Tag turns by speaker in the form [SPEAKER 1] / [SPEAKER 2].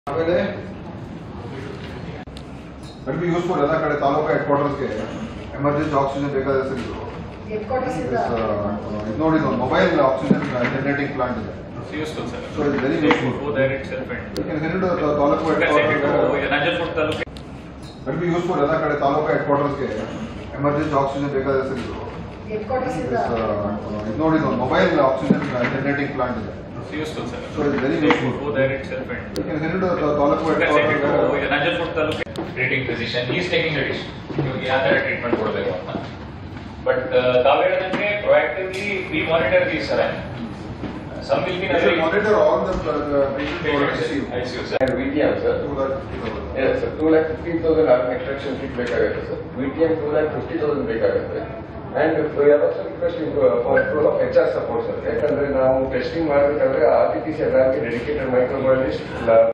[SPEAKER 1] ಆಮೇಲೆ ಕಡಿಮೆ ಯೂಸ್ಫುಲ್ ಎಲ್ಲ ಕಡೆ ತಾಲೂಕು ಹೆಡ್ ಕ್ವಾರ್ಟರ್ಸ್ಗೆ ಎಮರ್ಜೆನ್ಸಿ ಆಕ್ಸಿಜನ್ ಬೇಕಾದ ಸರ್ ಇದು
[SPEAKER 2] ಹೆಡ್ ಕ್ವಾರ್ಟರ್ಸ್ ಇಂದ
[SPEAKER 1] ಇದು ನೋಡಿ ಇದು ಮೊಬೈಲ್ ಆಕ್ಸಿಜನ್ ಜನರೇಟಿಂಗ್ ಪ್ಲಾಂಟ್ ಇದೆ
[SPEAKER 3] useful, sir.
[SPEAKER 1] So it's very
[SPEAKER 3] So you
[SPEAKER 1] useful.
[SPEAKER 3] Go there itself and.
[SPEAKER 1] You can send it to the taluk
[SPEAKER 3] You
[SPEAKER 1] head
[SPEAKER 3] can send it to
[SPEAKER 1] quarters
[SPEAKER 3] Nanjapur Taluk.
[SPEAKER 1] ಕಡಿಮೆ useful ಎಲ್ಲ ಕಡೆ taluk head ಕ್ವಾರ್ಟರ್ಸ್ಗೆ emergency oxygen ಬೇಕಾದ sir ಇದು
[SPEAKER 2] headquarters ಇಂದ
[SPEAKER 1] ಇದು ನೋಡಿ ಇದು ಮೊಬೈಲ್ ಆಕ್ಸಿಜನ್ ಜನರೇಟಿಂಗ್ ಪ್ಲಾಂಟ್ ಇದೆ
[SPEAKER 3] Useful, sir.
[SPEAKER 1] So it's very
[SPEAKER 3] So you
[SPEAKER 1] useful.
[SPEAKER 3] Go there itself and.
[SPEAKER 1] You can send it to the taluk
[SPEAKER 3] You
[SPEAKER 1] head
[SPEAKER 3] can send it to
[SPEAKER 1] quarters
[SPEAKER 3] Nanjapur Taluk. Treating physician, he is taking the decision. ಇವ್ರಿಗೆ ಯಾವ ಥರ treatment ಕೊಡಬೇಕು ಅಂತ but ತಾವು ಹೇಳಿದಂಗೆ proactively we monitor these sir some will be
[SPEAKER 1] monitor all the patient
[SPEAKER 3] ICU sir
[SPEAKER 4] And VTM, sir. Yes, sir. Two lakh fifteen thousand arm extraction kit ಬೇಕಾಗುತ್ತೆ sir VTM two lakh fifty thousand ಬೇಕಾಗುತ್ತೆ and ಯಾವತ್ತೂ request for full of H R support sir ಯಾಕಂದ್ರೆ ನಾವು testing ಮಾಡಬೇಕಾದ್ರೆ R T P C ಲ್ಯಾಬ್ಗೆ dedicated microbiologist